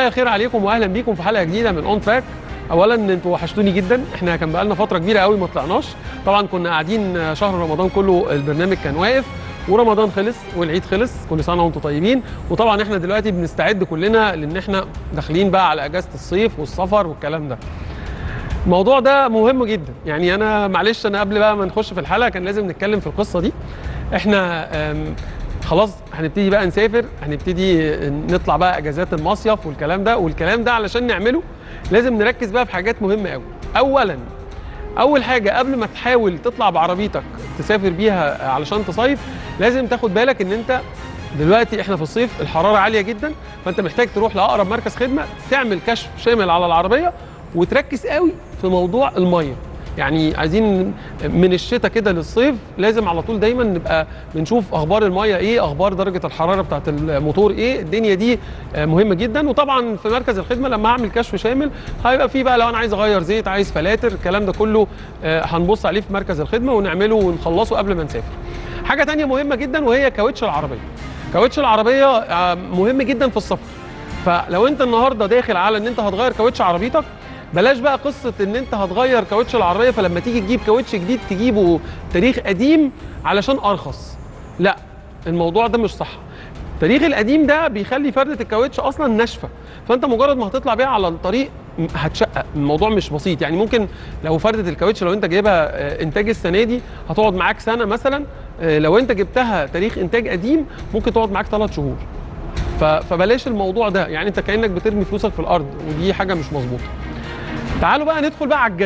الخير عليكم واهلا بيكم في حلقه جديده من اون تراك اولا انتوا وحشتوني جدا احنا كان بقالنا فتره كبيره قوي ما طلعناش طبعا كنا قاعدين شهر رمضان كله البرنامج كان واقف ورمضان خلص والعيد خلص كل سنه وانتم طيبين وطبعا احنا دلوقتي بنستعد كلنا لان احنا داخلين بقى على اجازه الصيف والسفر والكلام ده الموضوع ده مهم جدا يعني انا معلش انا قبل بقى ما نخش في الحلقه كان لازم نتكلم في القصه دي احنا أم، خلاص هنبتدي بقى نسافر هنبتدي نطلع بقى اجازات المصيف والكلام ده والكلام ده علشان نعمله لازم نركز بقى في حاجات مهمه قوي اولا اول حاجه قبل ما تحاول تطلع بعربيتك تسافر بيها علشان تصيف لازم تاخد بالك ان انت دلوقتي احنا في الصيف الحراره عاليه جدا فانت محتاج تروح لاقرب مركز خدمه تعمل كشف شامل على العربيه وتركز قوي في موضوع الميه يعني عايزين من الشتاء كده للصيف لازم على طول دايما نبقى بنشوف اخبار الميه ايه اخبار درجه الحراره بتاعت الموتور ايه الدنيا دي آه، مهمه جدا وطبعا في مركز الخدمه لما اعمل كشف شامل هيبقى فيه بقى لو انا عايز اغير زيت عايز فلاتر الكلام ده كله آه، هنبص عليه في مركز الخدمه ونعمله ونخلصه قبل ما نسافر حاجه تانية مهمه جدا وهي كاوتش العربيه كاوتش العربيه آه، مهم جدا في السفر فلو انت النهارده داخل على ان انت هتغير كاوتش عربيتك بلاش بقى قصه ان انت هتغير كاوتش العربيه فلما تيجي تجيب كاوتش جديد تجيبه تاريخ قديم علشان ارخص لا الموضوع ده مش صح التاريخ القديم ده بيخلي فرده الكاوتش اصلا ناشفه فانت مجرد ما هتطلع بيها على الطريق م- هتشقق الموضوع مش بسيط يعني ممكن لو فرده الكاوتش لو انت جايبها آه، انتاج السنه دي هتقعد معاك سنه مثلا آه، لو انت جبتها تاريخ انتاج قديم ممكن تقعد معاك ثلاث شهور ف- فبلاش الموضوع ده يعني انت كانك بترمي فلوسك في الارض ودي حاجه مش مظبوطه تعالوا بقى ندخل بقى على الجد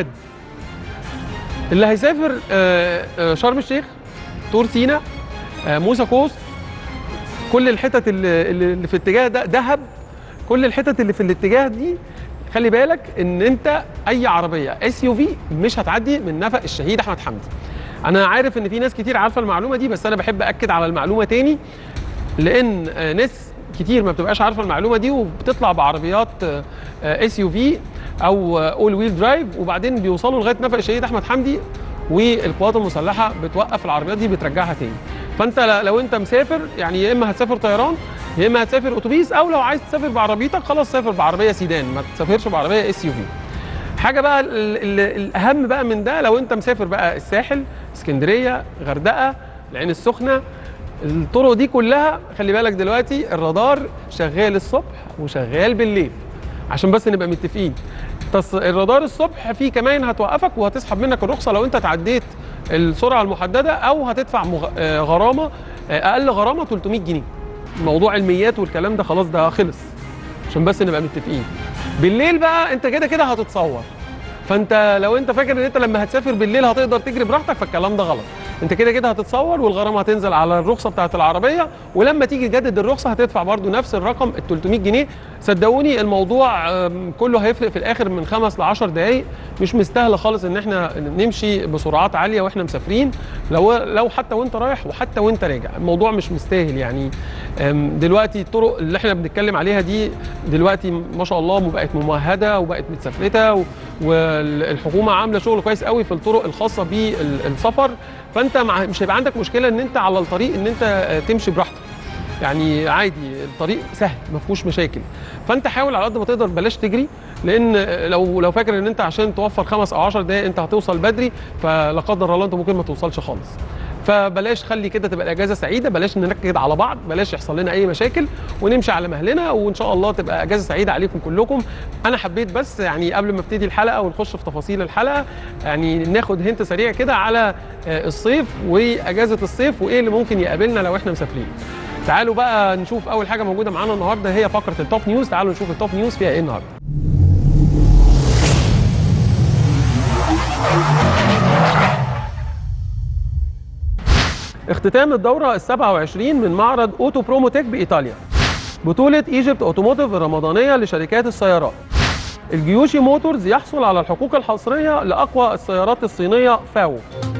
اللي هيسافر آه، آه، شرم الشيخ طور سينا آه، موسى كوست كل الحتت اللي, اللي في اتجاه ده دهب كل الحتت اللي في الاتجاه دي خلي بالك ان انت اي عربيه اس يو في مش هتعدي من نفق الشهيد احمد حمدي انا عارف ان في ناس كتير عارفه المعلومه دي بس انا بحب اكد على المعلومه تاني لان آه، ناس كتير ما بتبقاش عارفه المعلومه دي وبتطلع بعربيات اس يو في او اول ويل درايف وبعدين بيوصلوا لغايه نفق الشهيد احمد حمدي والقوات المسلحه بتوقف العربيات دي بترجعها تاني فانت ل- لو انت مسافر يعني يا اما هتسافر طيران يا اما هتسافر اتوبيس او لو عايز تسافر بعربيتك خلاص سافر بعربيه سيدان ما تسافرش بعربيه اس يو في حاجه بقى ال ال الاهم بقى من ده لو انت مسافر بقى الساحل اسكندريه غردقه العين السخنه الطرق دي كلها خلي بالك دلوقتي الرادار شغال الصبح وشغال بالليل عشان بس نبقى متفقين تص... الرادار الصبح فيه كمان هتوقفك وهتسحب منك الرخصه لو انت تعديت السرعه المحدده او هتدفع مغ... آه، غرامه آه، اقل غرامه 300 جنيه موضوع الميات والكلام ده خلاص ده خلص عشان بس نبقى متفقين بالليل بقى انت كده كده هتتصور فانت لو انت فاكر ان انت لما هتسافر بالليل هتقدر تجري براحتك فالكلام ده غلط انت كده كده هتتصور والغرامه هتنزل على الرخصه بتاعت العربيه ولما تيجي تجدد الرخصه هتدفع برضو نفس الرقم ال 300 جنيه صدقوني الموضوع آم، كله هيفرق في الاخر من خمس ل 10 دقائق مش مستاهله خالص ان احنا نمشي بسرعات عاليه واحنا مسافرين لو لو حتى وانت رايح وحتى وانت راجع الموضوع مش مستاهل يعني آم، دلوقتي الطرق اللي احنا بنتكلم عليها دي دلوقتي ما شاء الله بقت ممهده وبقت متسفلته و- والحكومه عامله شغل كويس قوي في الطرق الخاصه بالسفر فانت مع مش هيبقى عندك مشكله ان انت على الطريق ان انت آه، تمشي براحتك يعني عادي الطريق سهل ما فيهوش مشاكل فانت حاول على قد ما تقدر بلاش تجري لان لو لو فاكر ان انت عشان توفر خمس او 10 دقائق انت هتوصل بدري فلا قدر الله انت ممكن ما توصلش خالص فبلاش خلي كده تبقى الاجازه سعيده بلاش ننكد على بعض بلاش يحصل لنا اي مشاكل ونمشي على مهلنا وان شاء الله تبقى اجازه سعيده عليكم كلكم انا حبيت بس يعني قبل ما ابتدي الحلقه ونخش في تفاصيل الحلقه يعني ناخد هنت سريع كده على آه، الصيف واجازه الصيف وايه اللي ممكن يقابلنا لو احنا مسافرين تعالوا بقى نشوف اول حاجه موجوده معانا النهارده هي فقره التوب نيوز تعالوا نشوف التوب نيوز فيها ايه النهارده اختتام الدورة ال 27 من معرض اوتو بروموتيك بإيطاليا بطولة ايجيبت اوتوموتيف الرمضانية لشركات السيارات الجيوشي موتورز يحصل على الحقوق الحصرية لأقوى السيارات الصينية فاو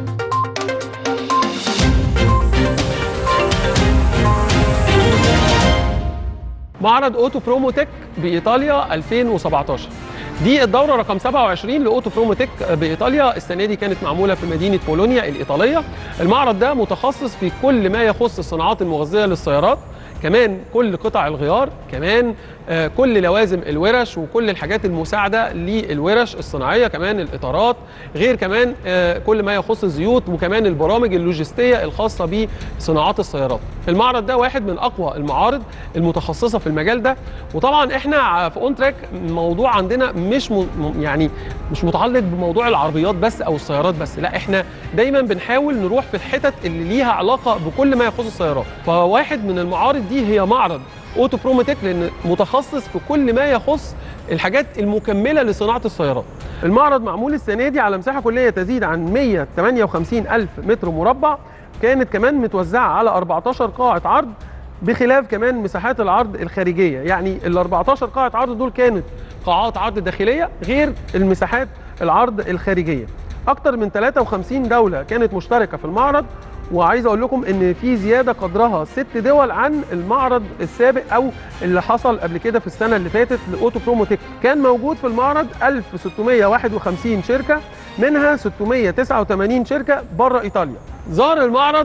معرض اوتو بروموتيك بايطاليا 2017 دي الدوره رقم 27 لاوتو بروموتيك بايطاليا السنه دي كانت معموله في مدينه بولونيا الايطاليه المعرض ده متخصص في كل ما يخص الصناعات المغذيه للسيارات كمان كل قطع الغيار كمان آه، كل لوازم الورش وكل الحاجات المساعده للورش الصناعيه كمان الاطارات غير كمان آه، كل ما يخص الزيوت وكمان البرامج اللوجستيه الخاصه بصناعات السيارات المعرض ده واحد من اقوى المعارض المتخصصه في المجال ده وطبعا احنا في اون تراك الموضوع عندنا مش م... م- يعني مش متعلق بموضوع العربيات بس او السيارات بس لا احنا دايما بنحاول نروح في الحتت اللي ليها علاقه بكل ما يخص السيارات فواحد من المعارض دي هي معرض اوتو بروموتك لان متخصص في كل ما يخص الحاجات المكمله لصناعه السيارات المعرض معمول السنه دي على مساحه كليه تزيد عن 158 الف متر مربع كانت كمان متوزعه على 14 قاعه عرض بخلاف كمان مساحات العرض الخارجيه يعني ال 14 قاعه عرض دول كانت قاعات عرض داخليه غير المساحات العرض الخارجيه اكتر من 53 دوله كانت مشتركه في المعرض وعايز اقول لكم ان في زياده قدرها ست دول عن المعرض السابق او اللي حصل قبل كده في السنه اللي فاتت لاوتو بروموتك كان موجود في المعرض 1651 شركه منها 689 شركه بره ايطاليا زار المعرض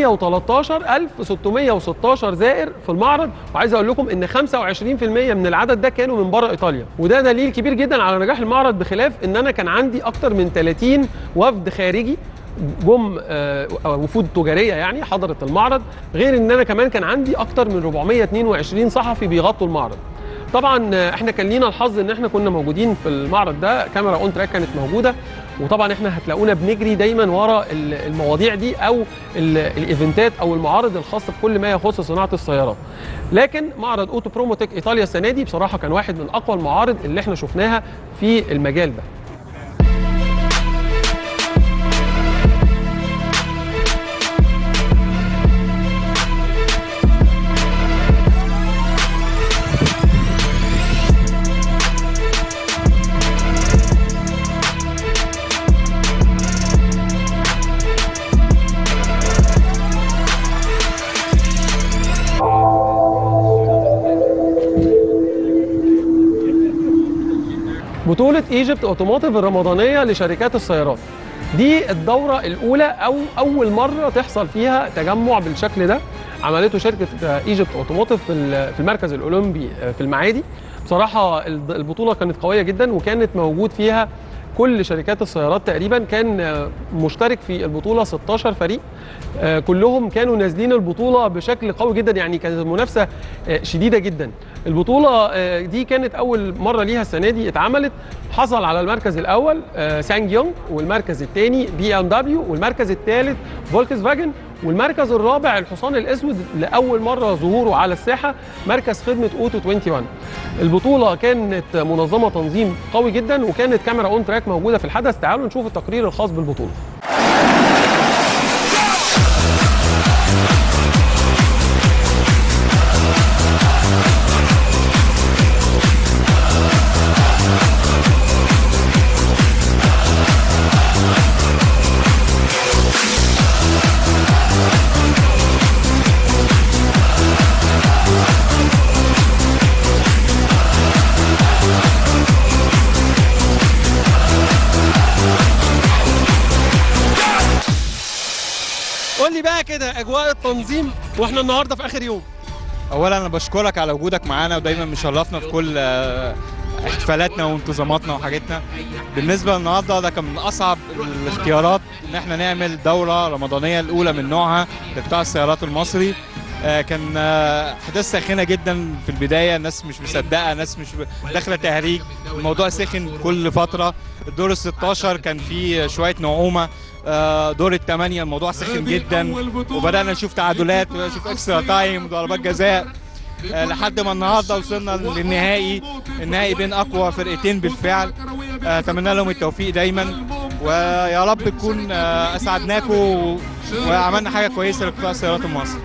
113616 زائر في المعرض وعايز اقول لكم ان 25% من العدد ده كانوا من بره ايطاليا وده دليل كبير جدا على نجاح المعرض بخلاف ان انا كان عندي اكتر من 30 وفد خارجي جم آه، وفود تجاريه يعني حضرت المعرض غير ان انا كمان كان عندي اكتر من 422 صحفي بيغطوا المعرض طبعا آه، احنا كان لينا الحظ ان احنا كنا موجودين في المعرض ده كاميرا اون تراك كانت موجوده وطبعا احنا هتلاقونا بنجري دايما ورا ال- المواضيع دي او ال- الايفنتات او المعارض الخاصه بكل ما يخص صناعه السيارات لكن معرض اوتو بروموتك ايطاليا السنه دي بصراحه كان واحد من اقوى المعارض اللي احنا شفناها في المجال ده بطولة ايجيبت اوتوموتيف الرمضانية لشركات السيارات دي الدورة الأولى أو أول مرة تحصل فيها تجمع بالشكل ده عملته شركة ايجيبت اوتوموتيف في ال- في المركز الأولمبي في المعادي بصراحة الد- البطولة كانت قوية جدا وكانت موجود فيها كل شركات السيارات تقريبا كان آه، مشترك في البطولة 16 فريق آه، كلهم كانوا نازلين البطولة بشكل قوي جدا يعني كانت المنافسة آه، شديدة جدا البطولة آه، دي كانت أول مرة ليها السنة دي اتعملت حصل على المركز الأول آه، سانج يونغ والمركز الثاني بي ام دبليو والمركز الثالث فولكس فاجن والمركز الرابع الحصان الأسود لأول مرة ظهوره على الساحة مركز خدمة أوتو 21 البطولة كانت منظمة تنظيم قوي جدا وكانت كاميرا اون تراك موجودة في الحدث تعالوا نشوف التقرير الخاص بالبطولة قول لي بقى كده اجواء التنظيم واحنا النهارده في اخر يوم اولا انا بشكرك على وجودك معانا ودايما مشرفنا في كل آه، احتفالاتنا وانتظاماتنا وحاجاتنا بالنسبه للنهارده ده كان من اصعب الاختيارات ان احنا نعمل دوره رمضانيه الاولى من نوعها لقطاع السيارات المصري آه، كان آه، احداث ساخنه جدا في البدايه الناس مش مصدقه ناس مش ب- داخله تهريج الموضوع سخن كل فتره الدور ال 16 كان فيه شويه نعومه آه، دور الثمانيه الموضوع سخن جدا وبدانا نشوف تعادلات ونشوف اكسترا تايم وضربات جزاء آه، لحد ما النهارده وصلنا للنهائي النهائي بين اقوى فرقتين بالفعل آه، اتمنى لهم التوفيق دايما ويا رب تكون آه، اسعدناكم و- وعملنا حاجه كويسه لقطاع السيارات المصري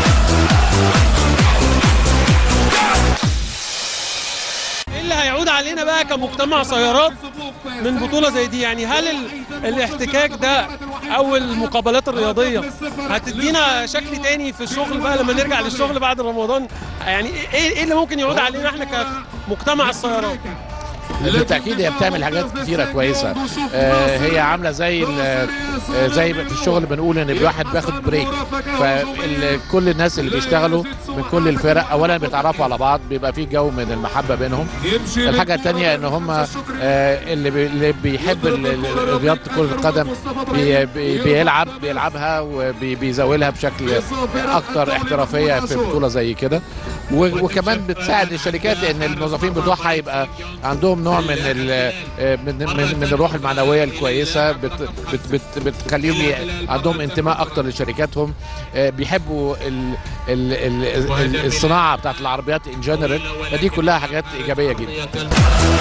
ايه اللي هيعود علينا بقى كمجتمع سيارات من بطوله زي دي يعني هل ال... الاحتكاك ده او المقابلات الرياضيه هتدينا شكل تاني في الشغل بقى لما نرجع للشغل بعد رمضان يعني ايه ايه اللي ممكن يعود علينا احنا كمجتمع السيارات بالتاكيد هي بتعمل حاجات كتيره كويسه آه، هي عامله زي ال- آه، زي في الشغل بنقول ان الواحد بياخد بريك فكل الناس اللي بيشتغلوا من كل الفرق اولا بيتعرفوا على بعض بيبقى في جو من المحبه بينهم الحاجه الثانيه ان هم آه، اللي بي- اللي بيحب ال- ال- رياضه كره القدم بي- بي- بيلعب بيلعبها وبيزاولها بشكل اكتر احترافيه في بطوله زي كده و- وكمان بتساعد الشركات ان الموظفين بتوعها يبقى عندهم نوع من ال- من من, من الروح المعنويه الكويسه بت بت بت بتخليهم ي- عندهم انتماء اكتر لشركاتهم آه، بيحبوا ال ال ال ال الصناعه بتاعت العربيات ان جنرال فدي كلها حاجات ايجابيه جدا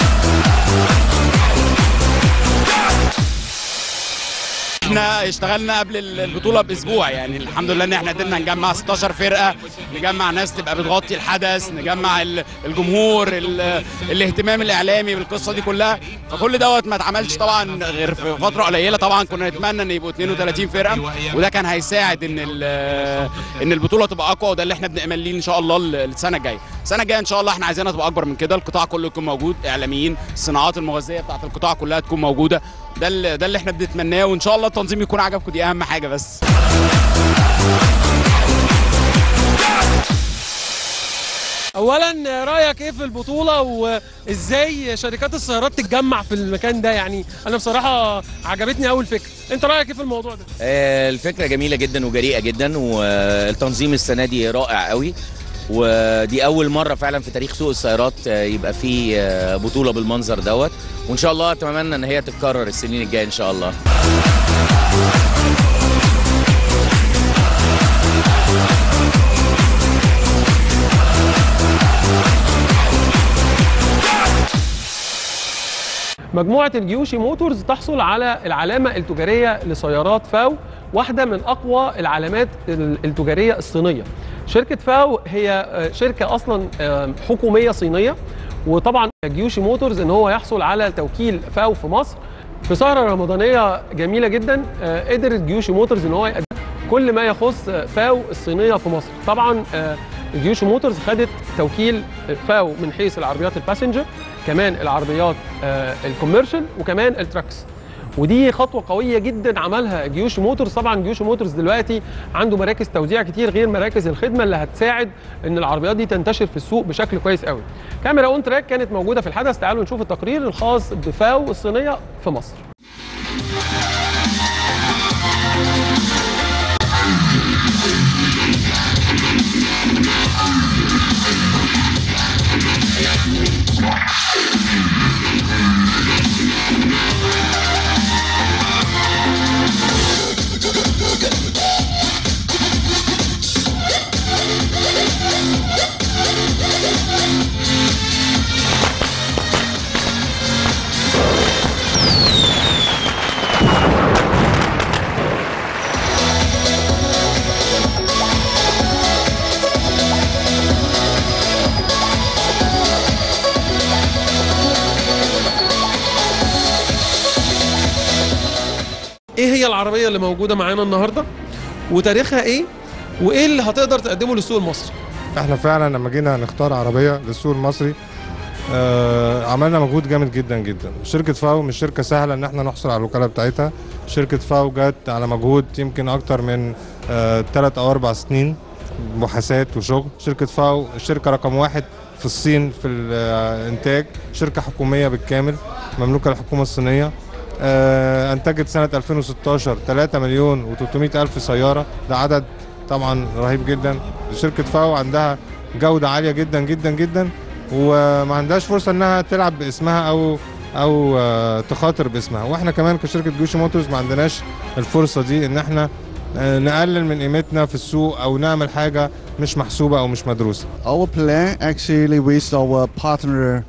احنا اشتغلنا قبل البطوله باسبوع يعني الحمد لله ان احنا قدرنا نجمع 16 فرقه نجمع ناس تبقى بتغطي الحدث نجمع ال- الجمهور ال- الاهتمام الاعلامي بالقصه دي كلها فكل دوت ما اتعملش طبعا غير في فتره قليله طبعا كنا نتمنى ان يبقوا 32 فرقه وده كان هيساعد ان ال- ان البطوله تبقى اقوى وده اللي احنا بنأمل ليه ان شاء الله السنه الجايه السنه الجايه ان شاء الله احنا عايزينها تبقى اكبر من كده القطاع كله يكون موجود اعلاميين الصناعات المغذيه بتاعت القطاع كلها تكون موجوده ده اللي ده اللي احنا بنتمناه وان شاء الله التنظيم يكون عجبكم دي اهم حاجه بس اولا رايك ايه في البطوله وازاي شركات السيارات تتجمع في المكان ده يعني انا بصراحه عجبتني قوي الفكره انت رايك ايه في الموضوع ده آه، الفكرة جميلة جدا وجريئة جدا والتنظيم السنة دي رائع قوي ودي أول مرة فعلا في تاريخ سوق السيارات آه، يبقى فيه آه، بطولة بالمنظر دوت وإن شاء الله أتمنى إن هي تتكرر السنين الجاية إن شاء الله مجموعه الجيوشي موتورز تحصل على العلامه التجاريه لسيارات فاو واحده من اقوى العلامات ال- التجاريه الصينيه شركه فاو هي آه، شركه اصلا آه، حكوميه صينيه وطبعا جيوشي موتورز ان هو يحصل على توكيل فاو في مصر في سهره رمضانيه جميله جدا آه، قدر جيوشي موتورز ان هو يقدم كل ما يخص آه، فاو الصينيه في مصر طبعا آه، جيوشي موتورز خدت توكيل فاو من حيث العربيات الباسنجر كمان العربيات آه، الكوميرشال وكمان التراكس ودي خطوه قويه جدا عملها جيوش موتورز طبعا جيوش موتورز دلوقتي عنده مراكز توزيع كتير غير مراكز الخدمه اللي هتساعد ان العربيات دي تنتشر في السوق بشكل كويس قوي كاميرا اون تراك كانت موجوده في الحدث تعالوا نشوف التقرير الخاص بفاو الصينيه في مصر ايه هي العربيه اللي موجوده معانا النهارده وتاريخها ايه وايه اللي هتقدر تقدمه للسوق المصري احنا فعلا لما جينا نختار عربيه للسوق المصري آه عملنا مجهود جامد جدا جدا شركه فاو مش شركه سهله ان احنا نحصل على الوكاله بتاعتها شركه فاو جت على مجهود يمكن اكتر من ثلاث او اربع سنين محاسات وشغل شركه فاو الشركه رقم واحد في الصين في الانتاج شركه حكوميه بالكامل مملوكه للحكومه الصينيه آه انتجت سنه 2016 3 مليون و300 الف سياره ده عدد طبعا رهيب جدا شركه فاو عندها جوده عاليه جدا جدا جدا وما عندهاش فرصه انها تلعب باسمها او او آه، تخاطر باسمها واحنا كمان كشركه جوشي موتورز ما عندناش الفرصه دي ان احنا آه، نقلل من قيمتنا في السوق او نعمل حاجه مش محسوبه او مش مدروسه Our plan actually with our partner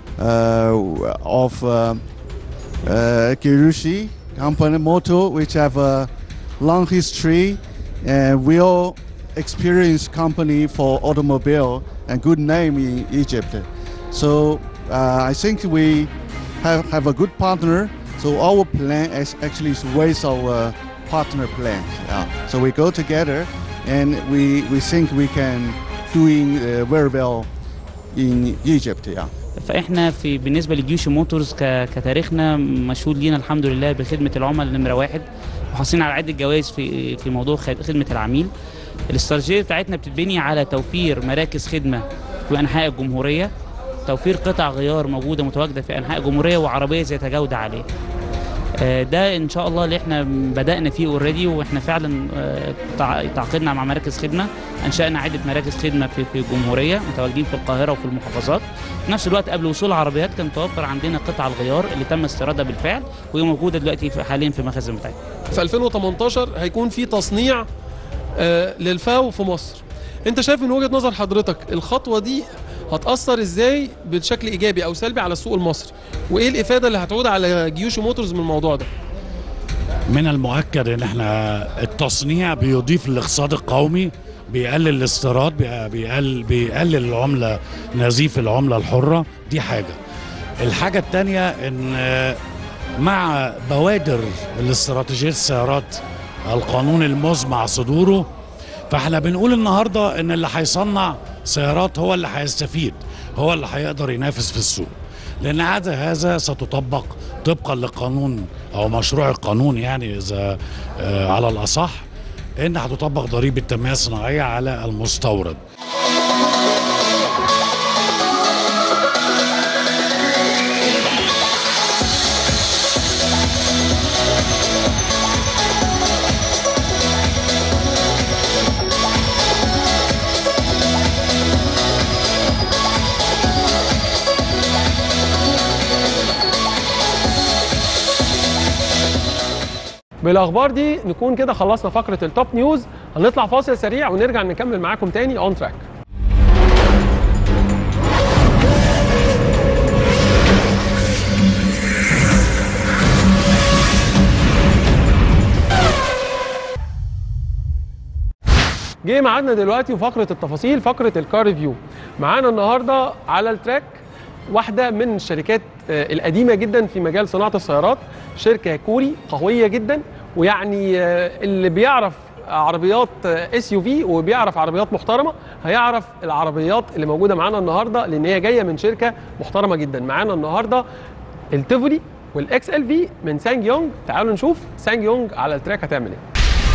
uh, of uh, uh, Kirushi company Moto, which have a long history and well experienced company for automobile and good name in Egypt. So uh, I think we have, have a good partner. So our plan is actually is with our partner plan. Yeah. So we go together and we, we think we can doing uh, very well in Egypt. Yeah. فاحنا في بالنسبه لجيوشي موتورز ك- كتاريخنا مشهود لينا الحمد لله بخدمه العملاء نمره واحد وحاصلين على عده جوائز في في موضوع خد- خدمه العميل الاستراتيجيه بتاعتنا بتتبني على توفير مراكز خدمه في انحاء الجمهوريه توفير قطع غيار موجوده متواجده في انحاء الجمهوريه وعربيه ذات جوده عاليه آه، ده ان شاء الله اللي احنا بدانا فيه اوريدي واحنا فعلا آه، تع- تعاقدنا مع مراكز خدمه انشانا عده مراكز خدمه في في الجمهوريه متواجدين في القاهره وفي المحافظات في نفس الوقت قبل وصول العربيات كان متوفر عندنا قطع الغيار اللي تم استيرادها بالفعل وهي موجوده دلوقتي في- حاليا في المخازن بتاعتنا في 2018 هيكون في تصنيع آه، للفاو في مصر انت شايف من وجهة نظر حضرتك الخطوة دي هتأثر ازاي بشكل ايجابي او سلبي على السوق المصري وايه الافادة اللي هتعود على جيوشي موتورز من الموضوع ده من المؤكد ان احنا التصنيع بيضيف للاقتصاد القومي بيقلل الاستيراد بي- بيقلل بيقلل العمله نزيف العمله الحره دي حاجه الحاجه الثانيه ان آه، مع بوادر الاستراتيجيه السيارات القانون المزمع صدوره فاحنا بنقول النهارده ان اللي هيصنع سيارات هو اللي هيستفيد هو اللي هيقدر ينافس في السوق لان عادة هذا ستطبق طبقا لقانون او مشروع القانون يعني اذا آه، على الاصح ان هتطبق ضريبه التنميه الصناعيه على المستورد بالاخبار دي نكون كده خلصنا فقرة التوب نيوز هنطلع فاصل سريع ونرجع نكمل معاكم تاني اون تراك جه ميعادنا دلوقتي وفقره التفاصيل فقره الكار ريفيو معانا النهارده على التراك واحده من الشركات آه، القديمه جدا في مجال صناعه السيارات شركه كوري قويه جدا ويعني آه، اللي بيعرف عربيات اس يو في وبيعرف عربيات محترمه هيعرف العربيات اللي موجوده معانا النهارده لان هي جايه من شركه محترمه جدا معانا النهارده التيفولي والاكس ال في من سانج يونج تعالوا نشوف سانج يونج على التراك هتعمل ايه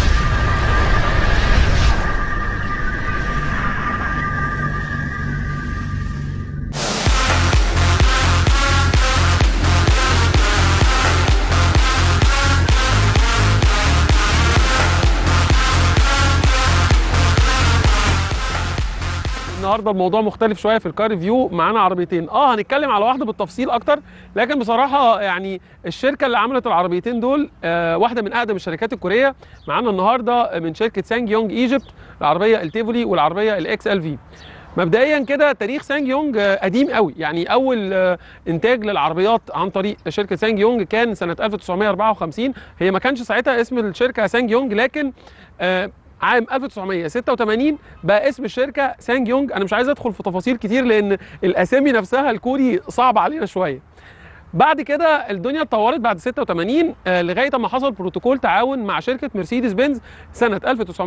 النهارده الموضوع مختلف شويه في الكار ريفيو معانا عربيتين اه هنتكلم على واحده بالتفصيل اكتر لكن بصراحه يعني الشركه اللي عملت العربيتين دول آه واحده من اقدم الشركات الكوريه معانا النهارده من شركه سانج يونج ايجيبت العربيه التيفولي والعربيه الاكس ال في مبدئيا كده تاريخ سانج يونج آه، قديم قوي يعني اول آه، انتاج للعربيات عن طريق شركه سانج يونج كان سنه 1954 هي ما كانش ساعتها اسم الشركه سانج يونج لكن آه، عام 1986 بقى اسم الشركه سانج يونج انا مش عايز ادخل في تفاصيل كتير لان الاسامي نفسها الكوري صعب علينا شويه بعد كده الدنيا اتطورت بعد 86 آه، لغايه ما حصل بروتوكول تعاون مع شركه مرسيدس بنز سنه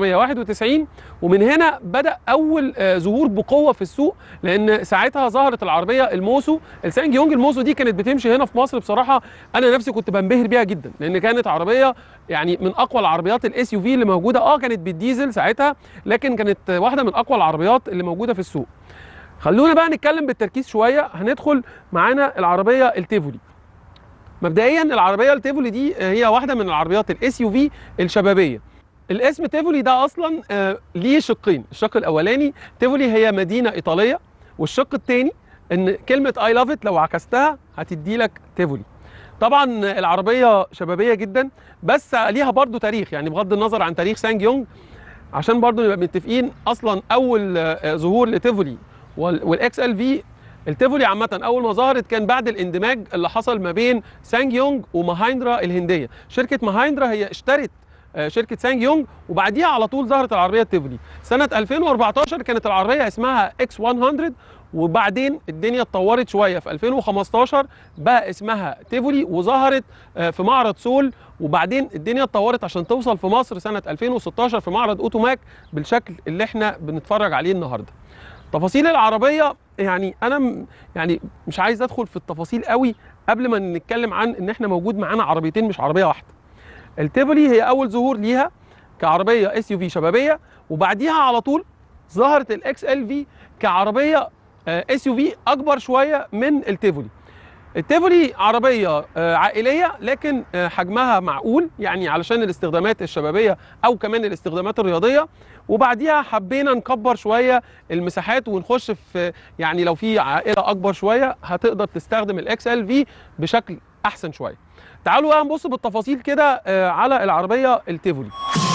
1991 ومن هنا بدا اول آه، ظهور بقوه في السوق لان ساعتها ظهرت العربيه الموسو السانج يونج الموسو دي كانت بتمشي هنا في مصر بصراحه انا نفسي كنت بنبهر بيها جدا لان كانت عربيه يعني من اقوى العربيات الاس يو في اللي موجوده اه كانت بالديزل ساعتها لكن كانت واحده من اقوى العربيات اللي موجوده في السوق خلونا بقى نتكلم بالتركيز شويه هندخل معانا العربيه التيفولي مبدئيا العربيه التيفولي دي هي واحده من العربيات الاس يو في الشبابيه الاسم تيفولي ده اصلا آه، ليه شقين الشق الاولاني تيفولي هي مدينه ايطاليه والشق الثاني ان كلمه اي لاف ات لو عكستها هتدي لك تيفولي طبعا العربيه شبابيه جدا بس ليها برضو تاريخ يعني بغض النظر عن تاريخ سانج يونج عشان برضو نبقى متفقين اصلا اول آه، ظهور لتيفولي وال- والاكس ال في التيفولي عامة أول ما ظهرت كان بعد الاندماج اللي حصل ما بين سانج يونج وماهايندرا الهندية شركة ماهايندرا هي اشترت آه، شركة سانج يونج وبعديها على طول ظهرت العربية التيفولي سنة 2014 كانت العربية اسمها اكس 100 وبعدين الدنيا اتطورت شوية في 2015 بقى اسمها تيفولي وظهرت آه، في معرض سول وبعدين الدنيا اتطورت عشان توصل في مصر سنة 2016 في معرض اوتوماك بالشكل اللي احنا بنتفرج عليه النهارده تفاصيل العربيه يعني انا م- يعني مش عايز ادخل في التفاصيل قوي قبل ما نتكلم عن ان احنا موجود معانا عربيتين مش عربيه واحده التيفولي هي اول ظهور ليها كعربيه اس يو في شبابيه وبعديها على طول ظهرت الاكس ال في كعربيه اس يو في اكبر شويه من التيفولي التيفولي عربية آه، عائلية لكن آه، حجمها معقول يعني علشان الاستخدامات الشبابية أو كمان الاستخدامات الرياضية وبعديها حبينا نكبر شوية المساحات ونخش في يعني لو في عائلة أكبر شوية هتقدر تستخدم الاكس ال في بشكل أحسن شوية تعالوا بقى نبص بالتفاصيل كده آه، على العربية التيفولي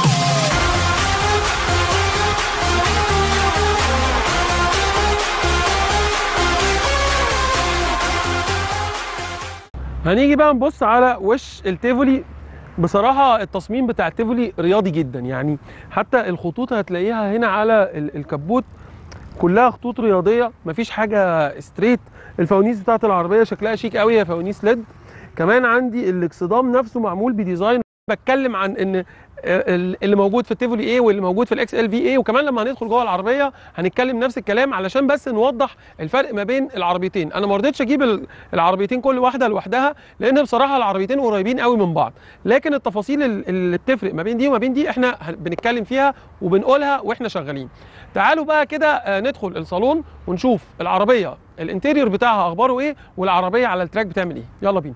هنيجي بقى نبص على وش التيفولي بصراحة التصميم بتاع التيفولي رياضي جدا يعني حتى الخطوط هتلاقيها هنا على ال- الكبوت كلها خطوط رياضية مفيش حاجة ستريت الفوانيس بتاعت العربية شكلها شيك قوي هي فوانيس ليد كمان عندي الاكسدام نفسه معمول بديزاين بتكلم عن ان ال- اللي موجود في التيفولي ايه واللي موجود في الاكس ال في ايه وكمان لما هندخل جوه العربيه هنتكلم نفس الكلام علشان بس نوضح الفرق ما بين العربيتين انا ما رضيتش اجيب ال- العربيتين كل واحده لوحدها لان بصراحه العربيتين قريبين قوي من بعض لكن التفاصيل ال- اللي بتفرق ما بين دي وما بين دي احنا هن- بنتكلم فيها وبنقولها واحنا شغالين تعالوا بقى كده آه، ندخل الصالون ونشوف العربيه الانتيريور بتاعها اخباره ايه والعربيه على التراك بتعمل ايه يلا بينا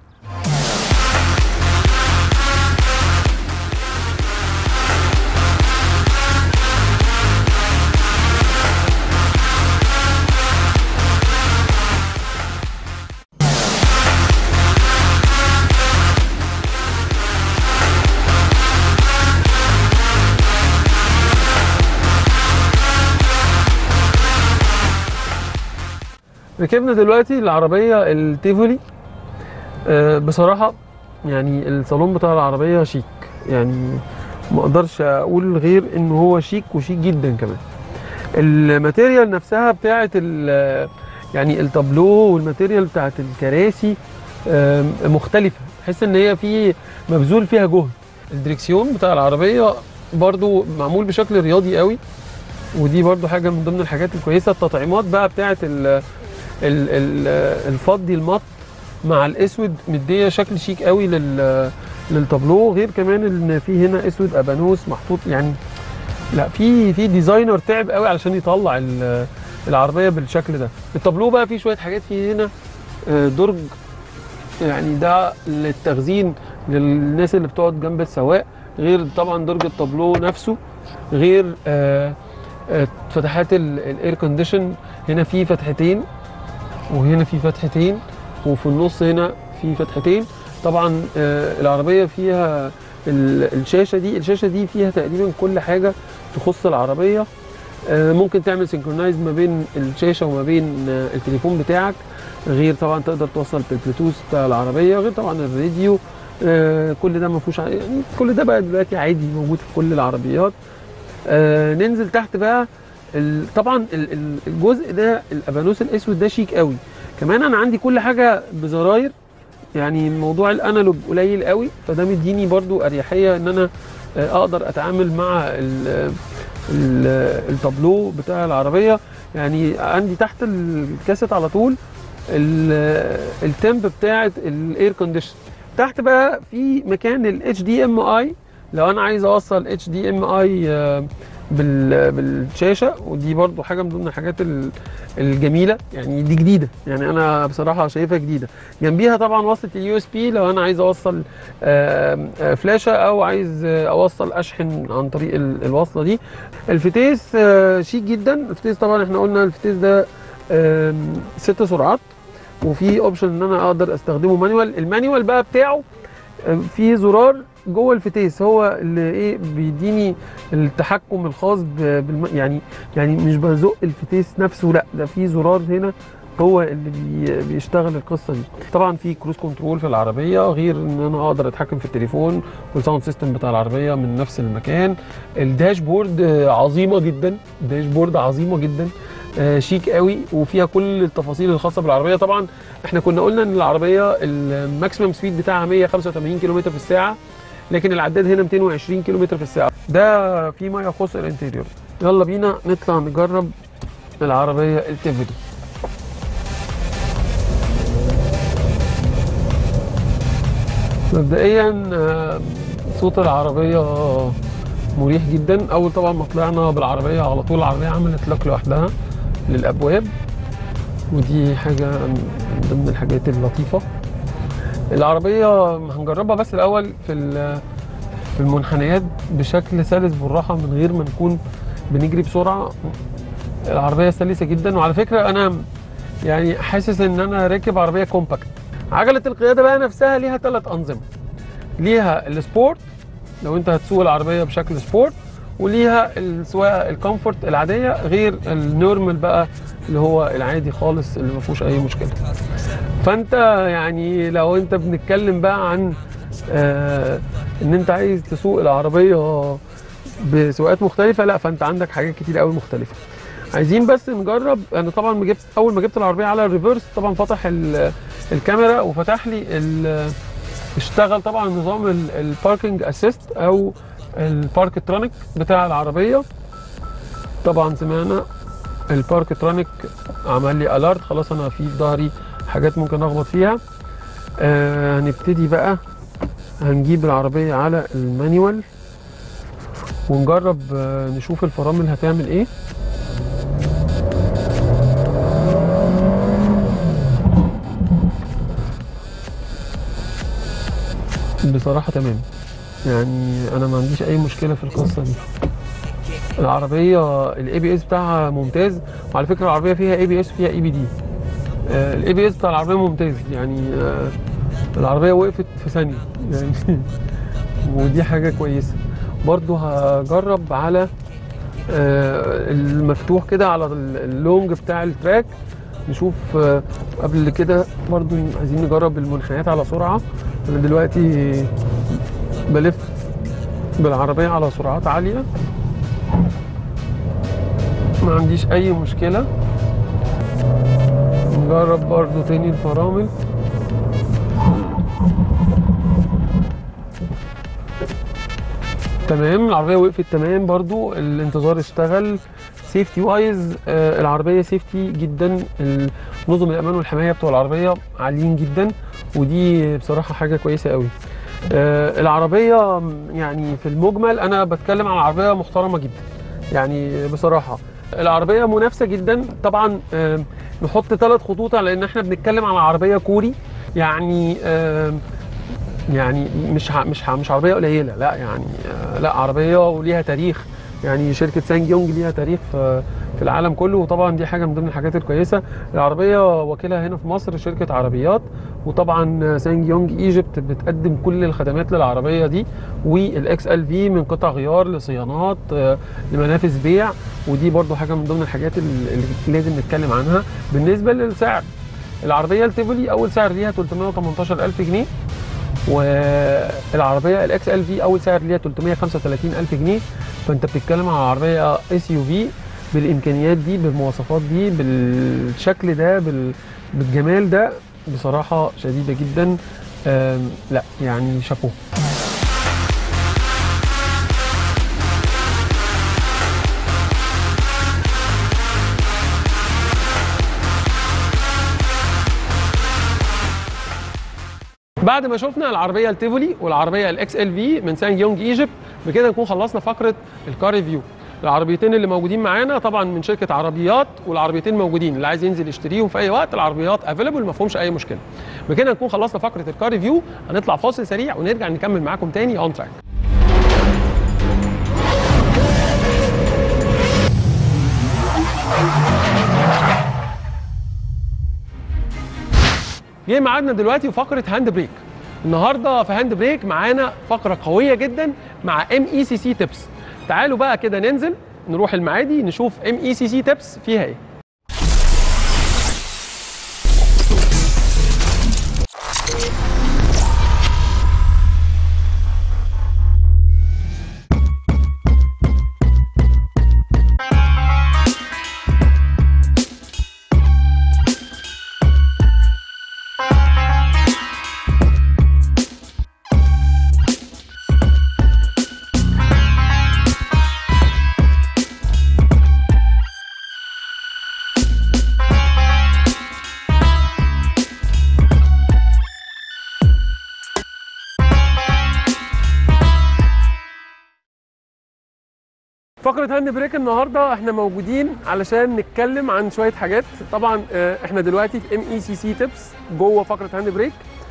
ركبنا دلوقتي العربية التيفولي آه، بصراحة يعني الصالون بتاع العربية شيك يعني ما اقدرش اقول غير ان هو شيك وشيك جدا كمان الماتيريال نفسها بتاعت ال- يعني التابلو والماتيريال بتاعت الكراسي آم، مختلفة تحس ان هي في مبذول فيها جهد الدريكسيون بتاع العربية برضو معمول بشكل رياضي قوي ودي برضو حاجة من ضمن الحاجات الكويسة التطعيمات بقى بتاعت ال ال- ال- الفضي المط مع الاسود مديه شكل شيك قوي لل للتابلو غير كمان ان في هنا اسود ابانوس محطوط يعني لا في في ديزاينر تعب قوي علشان يطلع ال- العربيه بالشكل ده التابلو بقى فيه شويه حاجات فيه هنا آه، درج يعني ده للتخزين للناس اللي بتقعد جنب السواق غير طبعا درج التابلو نفسه غير آه، آه، فتحات الاير كونديشن هنا في فتحتين وهنا في فتحتين وفي النص هنا في فتحتين طبعا آه، العربيه فيها ال- الشاشه دي الشاشه دي فيها تقريبا كل حاجه تخص العربيه آه، ممكن تعمل سنكرونايز ما بين الشاشه وما بين آه، التليفون بتاعك غير طبعا تقدر توصل بالبلوتوث بتاع العربيه غير طبعا الراديو آه، كل ده ما فيهوش ع- يعني كل ده بقى دلوقتي عادي موجود في كل العربيات آه، ننزل تحت بقى ال- طبعا ال- ال- الجزء ده الابانوس الاسود ده شيك قوي كمان انا عندي كل حاجه بزراير يعني موضوع الانالوج قليل قوي فده مديني برضو اريحيه ان انا آه، اقدر اتعامل مع ال- ال- التابلو بتاع العربيه يعني عندي تحت الكاسيت على طول ال- التمب بتاعه الاير كونديشن تحت بقى في مكان الاتش دي ام اي لو انا عايز اوصل اتش دي ام اي بال بالشاشه ودي برضو حاجه من ضمن الحاجات ال- الجميله يعني دي جديده يعني انا بصراحه شايفها جديده جنبيها طبعا وصله اليو اس بي لو انا عايز اوصل آم، آه، فلاشه او عايز آه، اوصل اشحن عن طريق ال- الوصله دي الفتيس آه، شيك جدا الفتيس طبعا احنا قلنا الفتيس ده آم، ست سرعات وفي اوبشن ان انا اقدر استخدمه مانيوال المانيوال بقى بتاعه آه، في زرار جوه الفتيس هو اللي ايه بيديني التحكم الخاص ب- بالم... يعني يعني مش بزق الفتيس نفسه لا ده في زرار هنا هو اللي بي... بيشتغل القصه دي طبعا في كروز كنترول في العربيه غير ان انا اقدر اتحكم في التليفون والساوند سيستم بتاع العربيه من نفس المكان الداشبورد آه، عظيمه جدا داشبورد عظيمه جدا آه، شيك قوي وفيها كل التفاصيل الخاصه بالعربيه طبعا احنا كنا قلنا ان العربيه الماكسيمم سبيد بتاعها 185 كم في الساعه لكن العداد هنا 220 كم في الساعه ده فيما يخص الانتيريور يلا بينا نطلع نجرب العربيه التيفولي مبدئيا آه، صوت العربية مريح جدا أول طبعا ما طلعنا بالعربية على طول العربية عملت لك لوحدها للأبواب ودي حاجة من ضمن الحاجات اللطيفة العربية هنجربها بس الأول في ال- في المنحنيات بشكل سلس بالراحة من غير ما نكون بنجري بسرعة العربية سلسة جدا وعلى فكرة أنا يعني حاسس إن أنا راكب عربية كومباكت عجلة القيادة بقى نفسها ليها ثلاث أنظمة ليها السبورت لو أنت هتسوق العربية بشكل سبورت وليها السواقة الكومفورت العادية غير النورمال بقى اللي هو العادي خالص اللي ما فيهوش أي مشكلة فأنت يعني لو أنت بنتكلم بقى عن آه إن أنت عايز تسوق العربية بسواقات مختلفة لا فأنت عندك حاجات كتير قوي مختلفة عايزين بس نجرب انا طبعا ما جبت اول ما جبت العربيه على الريفرس طبعا فتح ال- الكاميرا وفتح لي ال- اشتغل طبعا نظام ال- الباركنج اسيست او الباركترونيك بتاع العربيه طبعا سمعنا الباركترونيك عمل لي الارت خلاص انا في في ظهري حاجات ممكن اخبط فيها آه هنبتدي بقى هنجيب العربيه على المانيوال ونجرب آه نشوف الفرامل هتعمل ايه بصراحة تمام يعني أنا ما عنديش أي مشكلة في القصة دي العربية الاي بي اس بتاعها ممتاز وعلى فكرة العربية فيها اي بي اس فيها اي بي دي الاي بي اس بتاع العربية ممتاز يعني آه، العربية وقفت في ثانية يعني ودي حاجة كويسة برضو هجرب على آه، المفتوح كده على ال- اللونج بتاع التراك نشوف آه، قبل كده برضو عايزين نجرب المنحنيات على سرعة انا دلوقتي بلف بالعربية على سرعات عالية ما عنديش اي مشكلة نجرب برضو تاني الفرامل تمام العربية وقفت تمام برضو الانتظار اشتغل سيفتي وايز آه العربية سيفتي جدا ال- نظم الامان والحماية بتوع العربية عاليين جدا ودي بصراحة حاجة كويسة قوي آه العربية يعني في المجمل انا بتكلم عن عربية محترمة جدا يعني بصراحة العربية منافسة جدا طبعا آه نحط ثلاث خطوط على ان احنا بنتكلم عن عربية كوري يعني آه يعني مش ع- مش ع- مش عربيه قليله لا يعني آه، لا عربيه وليها تاريخ يعني شركه سانج يونج ليها تاريخ في في العالم كله وطبعا دي حاجه من ضمن الحاجات الكويسه العربيه وكيلها هنا في مصر شركه عربيات وطبعا سانج يونج ايجيبت بتقدم كل الخدمات للعربيه دي والاكس ال في من قطع غيار لصيانات آه، لمنافذ بيع ودي برضو حاجه من ضمن الحاجات اللي اللي لازم نتكلم عنها بالنسبه للسعر العربيه التيفولي اول سعر ليها 318000 جنيه والعربيه الاكس ال في اول سعر ليها 335 الف جنيه فانت بتتكلم على عربيه اس يو في بالامكانيات دي بالمواصفات دي بالشكل ده بال... بالجمال ده بصراحه شديده جدا آم، لا يعني شابوه بعد ما شفنا العربيه التيفولي والعربيه الاكس ال في من سانج يونج ايجيبت بكده نكون خلصنا فقره الكار ريفيو العربيتين اللي موجودين معانا طبعا من شركه عربيات والعربيتين موجودين اللي عايز ينزل يشتريهم في اي وقت العربيات افيلبل ما فيهمش اي مشكله بكده نكون خلصنا فقره الكار ريفيو هنطلع فاصل سريع ونرجع نكمل معاكم تاني اون تراك جه ميعادنا دلوقتي فقره هاند بريك النهارده في هاند بريك معانا فقره قويه جدا مع ام اي سي سي تيبس تعالوا بقى كده ننزل نروح المعادي نشوف ام اي سي سي تيبس فيها ايه فقرة هاند بريك النهارده احنا موجودين علشان نتكلم عن شوية حاجات طبعا آه، احنا دلوقتي في ام اي سي سي تيبس جوه فقرة هاند بريك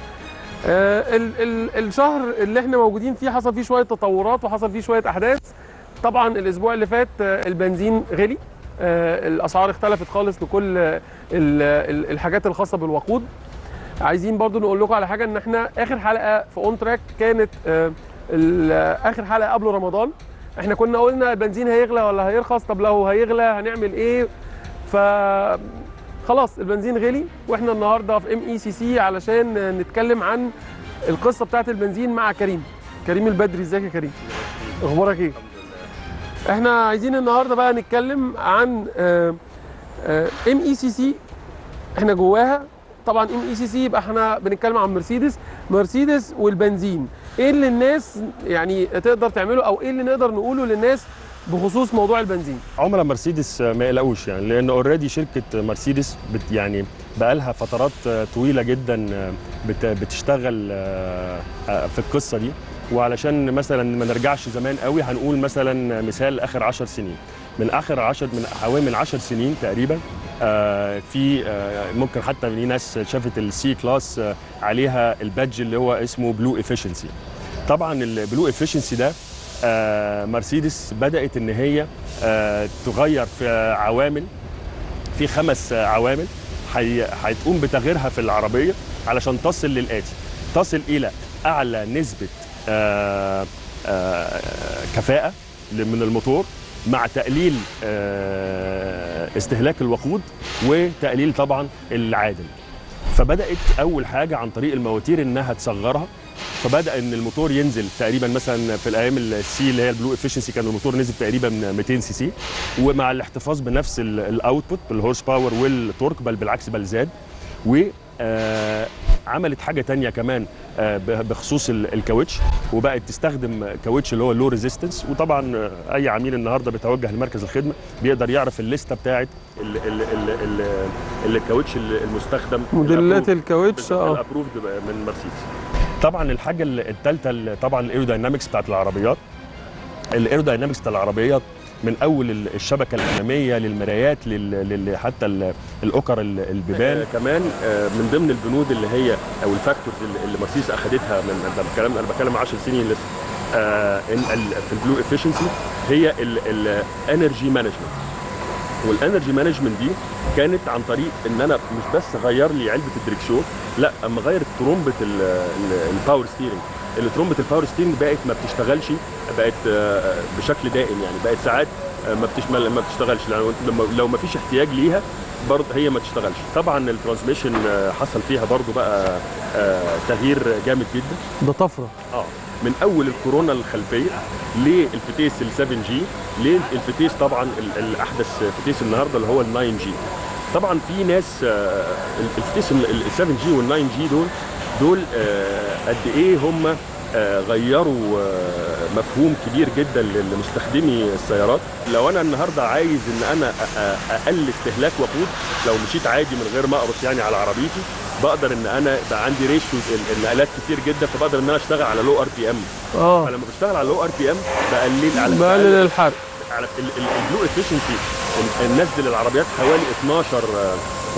آه، ال ال الشهر اللي احنا موجودين فيه حصل فيه شوية تطورات وحصل فيه شوية احداث طبعا الاسبوع اللي فات آه، البنزين غلي آه، الاسعار اختلفت خالص لكل آه، ال- ال- الحاجات الخاصة بالوقود عايزين برضو نقول لكم على حاجة ان احنا اخر حلقة في اون تراك كانت آه، ال- اخر حلقة قبل رمضان احنا كنا قلنا البنزين هيغلى ولا هيرخص طب لو هيغلى هنعمل ايه ف خلاص البنزين غلي واحنا النهارده في ام اي سي سي علشان نتكلم عن القصه بتاعت البنزين مع كريم كريم البدري ازيك يا كريم اخبارك ايه احنا عايزين النهارده بقى نتكلم عن ام اي سي سي احنا جواها طبعا ام اي سي سي يبقى احنا بنتكلم عن مرسيدس مرسيدس والبنزين ايه اللي الناس يعني تقدر تعمله او ايه اللي نقدر نقوله للناس بخصوص موضوع البنزين عملاء مرسيدس ما يقلقوش يعني لان اوريدي شركه مرسيدس بت يعني بقى لها فترات طويله جدا بت بتشتغل في القصه دي وعلشان مثلا ما نرجعش زمان قوي هنقول مثلا مثال اخر 10 سنين من اخر 10 من حوالي من 10 سنين تقريبا آه في آه ممكن حتى في ناس شافت السي كلاس آه عليها البادج اللي هو اسمه بلو افيشنسي طبعا البلو افيشنسي ده آه مرسيدس بدات ان هي آه تغير في عوامل في خمس عوامل هتقوم بتغييرها في العربيه علشان تصل للاتي تصل الى اعلى نسبه آه كفاءه من الموتور مع تقليل استهلاك الوقود وتقليل طبعا العادم فبدات اول حاجه عن طريق المواتير انها تصغرها فبدا ان الموتور ينزل تقريبا مثلا في الايام السي اللي هي البلو افشنسي كان الموتور نزل تقريبا 200 سي سي ومع الاحتفاظ بنفس الاوتبوت بالهورس باور والتورك بل بالعكس بل زاد و عملت حاجه تانية كمان بخصوص الكاوتش وبقت تستخدم كاوتش اللي هو اللو ريزيستنس وطبعا اي عميل النهارده بيتوجه لمركز الخدمه بيقدر يعرف الليسته بتاعه الكاوتش المستخدم موديلات الكاوتش اه الابروفد من مرسيدس طبعا الحاجه الثالثه طبعا الايروداينامكس بتاعت العربيات الايروداينامكس بتاع العربيات من اول الشبكه الاماميه للمرايات لل حتى الاوكر البيبان آه كمان آه من ضمن البنود اللي هي او الفاكتورز اللي مرسيدس اخذتها من انا بتكلم انا بتكلم 10 سنين لسه آه في البلو افشنسي هي الانرجي مانجمنت والانرجي مانجمنت دي كانت عن طريق ان انا مش بس غير لي علبه الدريكسيون لا اما غير ترومبه الباور ستيرنج اللي ترومبه الباور ستيرنج بقت ما بتشتغلش بقت بشكل دائم يعني بقت ساعات ما بتشمل ما بتشتغلش لما لو ما فيش احتياج ليها برضه هي ما تشتغلش طبعا الترانسميشن حصل فيها برضه بقى تغيير جامد جدا ده طفره اه من اول الكورونا الخلفيه للفتيس ال 7 جي للفتيس طبعا الاحدث فتيس النهارده اللي هو ال 9 جي طبعا في ناس الفتيس ال 7 جي وال 9 جي دول دول قد ايه هم غيروا مفهوم كبير جدا لمستخدمي السيارات لو انا النهارده عايز ان انا اقل استهلاك وقود لو مشيت عادي من غير ما اقرص يعني على عربيتي بقدر ان انا يبقى عندي ريشيوز النقلات كتير جدا فبقدر ان انا اشتغل على لو ار بي ام اه فلما بشتغل على لو ار بي ام بقلل على بقلل الحرق على البلو افشنسي نزل العربيات حوالي 12 0.1 12.1%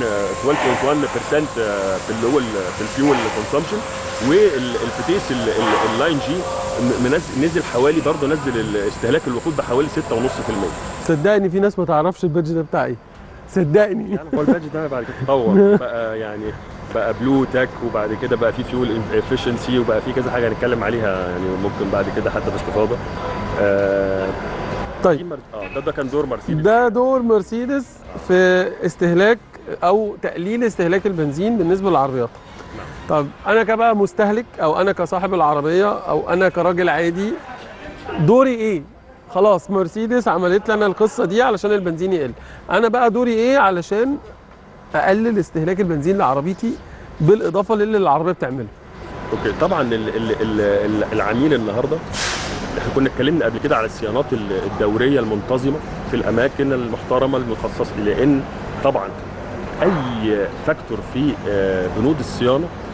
في اللي هو في الفيول كونسومشن والفتيس اللاين جي نزل حوالي برضه نزل استهلاك الوقود بحوالي 6.5% صدقني في ناس ما تعرفش البادج ده بتاع ايه صدقني يعني هو البادج ده بعد كده اتطور بقى يعني بقى بلو تاك وبعد كده بقى في فيول افشنسي وبقى في كذا حاجه هنتكلم عليها يعني ممكن بعد كده حتى باستفاضه آه طيب اه ده ده كان دور مرسيدس ده دور مرسيدس في استهلاك او تقليل استهلاك البنزين بالنسبه للعربيات طب انا كبقى مستهلك او انا كصاحب العربيه او انا كراجل عادي دوري ايه خلاص مرسيدس عملت لنا القصه دي علشان البنزين يقل انا بقى دوري ايه علشان اقلل استهلاك البنزين لعربيتي بالاضافه للي العربيه بتعمله اوكي طبعا ال ال ال العميل النهارده احنا كنا اتكلمنا قبل كده على الصيانات الدوريه المنتظمه في الاماكن المحترمه المتخصصه لان طبعا اي فاكتور في بنود الصيانه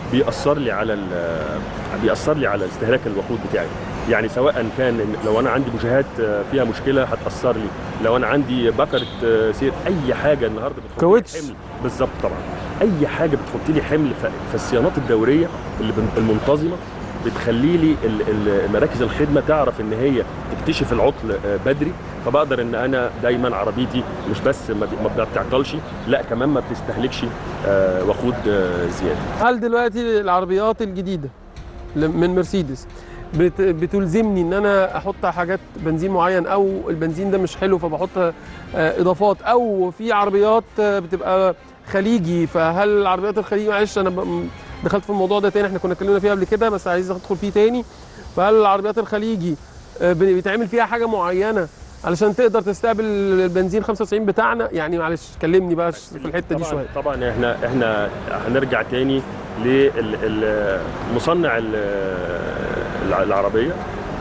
بيأثر لي على ال- بيأثر لي على استهلاك الوقود بتاعي يعني سواء كان لو انا عندي بوجهات آه، فيها مشكله هتاثر لي لو انا عندي بكره آه، سير اي حاجه النهارده بتحط كاوتش. لي حمل بالظبط طبعا اي حاجه بتحط لي حمل ف- فالصيانات الدوريه اللي بن- المنتظمه بتخلي لي ال- ال- مراكز الخدمه تعرف ان هي تكتشف العطل آه، بدري فبقدر ان انا دايما عربيتي مش بس ما بي- ما بتعطلش لا كمان ما بتستهلكش آه، وقود آه، زياده هل دلوقتي العربيات الجديده ل- من مرسيدس بت- بتلزمني ان انا احط حاجات بنزين معين او البنزين ده مش حلو فبحط آه، اضافات او في عربيات آه، بتبقى خليجي فهل العربيات الخليجي معلش انا ب- م- دخلت في الموضوع ده تاني احنا كنا اتكلمنا فيه قبل كده بس عايز ادخل فيه تاني فهل العربيات الخليجي آه، ب- بيتعمل فيها حاجه معينه علشان تقدر تستقبل البنزين 95 بتاعنا يعني معلش كلمني بقى في الحته دي طبعا شويه طبعا احنا احنا هنرجع تاني لمصنع العربيه